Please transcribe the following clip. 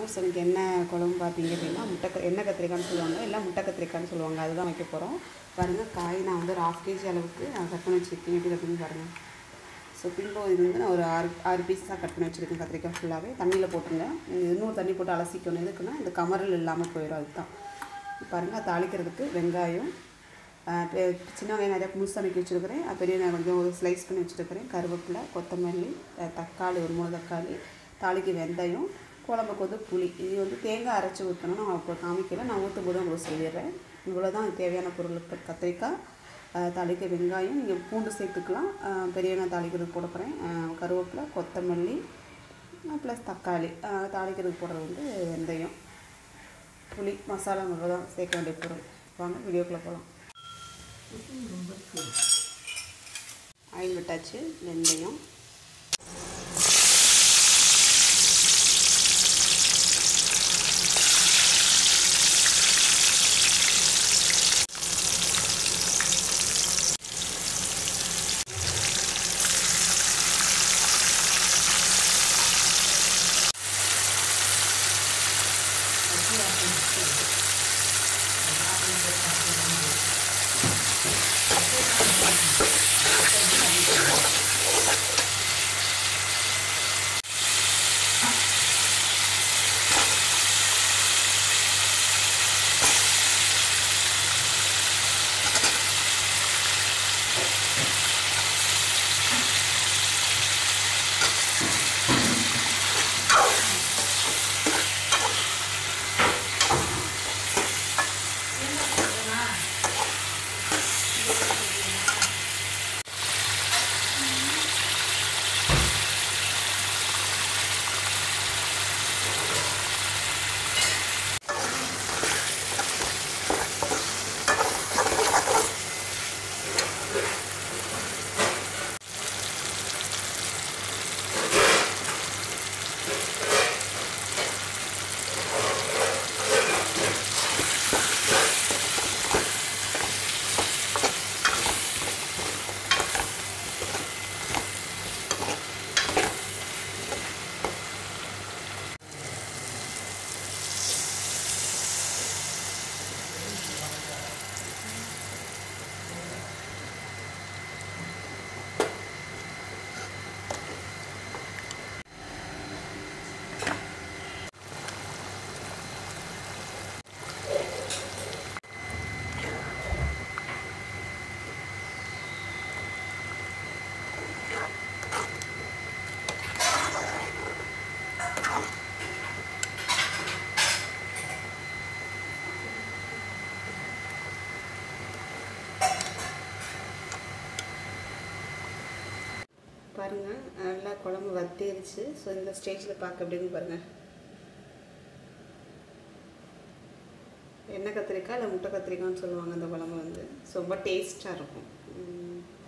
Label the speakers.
Speaker 1: so எனக்கு என்ன குழம்பு பார்த்தீங்க அப்படின்னா முட்டை க- எண்ணெய் கத்திரிக்காய்னு சொல்லுவாங்க இல்லை முட்டை கத்திரிக்காய்னு சொல்லுவாங்க அதுதான் வைக்க போகிறோம் பாருங்கள் காய் நான் வந்து ஒரு ஹாஃப் கேஜி அளவுக்கு நான் கட் பண்ணி வச்சுருக்கேன் எப்படி அப்படின்னு பாருங்கள் ஸோ பின்போ இது வந்து நான் ஒரு ஆறு ஆறு பீஸ் தான் கட் பண்ணி வச்சுருக்கேன் கத்திரிக்காய் ஃபுல்லாகவே தண்ணியில் போட்டுருங்க இது இன்னொரு தண்ணி போட்டு அலசிக்கணும் எதுக்குன்னா இந்த கமரல் இல்லாமல் போயிடும் அதுதான் பாருங்கள் தாளிக்கிறதுக்கு வெங்காயம் ஆஹ் பெ- சின்ன வெங்காயம் நிறையா முழுசாக நறுக்கி வச்சுருக்கிறேன் அஹ் பெரிய வெங்காயம் கொஞ்சம் ஒரு ஸ்லைஸ் பண்ணி வச்சுருக்கிறேன் கருவேப்பிலை கொத்தமல்லி அஹ் தக்காளி ஒரு மூணு தக்காளி தாளிக்கு வெந்தயம் குழம்புக்கு வந்து புளி இது வந்து தேங்காய் அரைச்சி ஊற்றணும் நான் இப்போ காமிக்கல நான் ஊற்றும் போது உங்களுக்கு சொல்லிடுறேன் இவ்வளோ தான் தேவையான பொருள் இப்போ கத்திரிக்காய் ஆஹ் தாளிக்க வெங்காயம் நீங்கள் பூண்டு சேர்த்துக்கலாம் ஆஹ் பெரிய வெங்காயம் தாளிக்கிறதுக்கு போட போகிறேன் கருவேப்பிலை கொத்தமல்லி ப்ளஸ் தக்காளி ஆஹ் தாளிக்கிறதுக்கு போடுறது வந்து வெந்தயம் புளி மசாலா இவ்வளோ தான் சேர்க்க வேண்டிய பொருள் வாங்க வீடியோக்குள்ளே போகலாம் ஆயில் விட்டாச்சு வெந்தயம் பாருங்கள் நல்லா குழம்பு வத்திருச்சு ஸோ இந்த ஸ்டேஜில் பார்க்க எப்படின்னு பாருங்கள் எண்ணெய் கத்திரிக்காய் இல்லை முட்டை கத்திரிக்காய்னு சொல்லுவாங்க அந்த குழம்பு வந்து ஸோ ரொம்ப டேஸ்ட்டாக இருக்கும் உம்,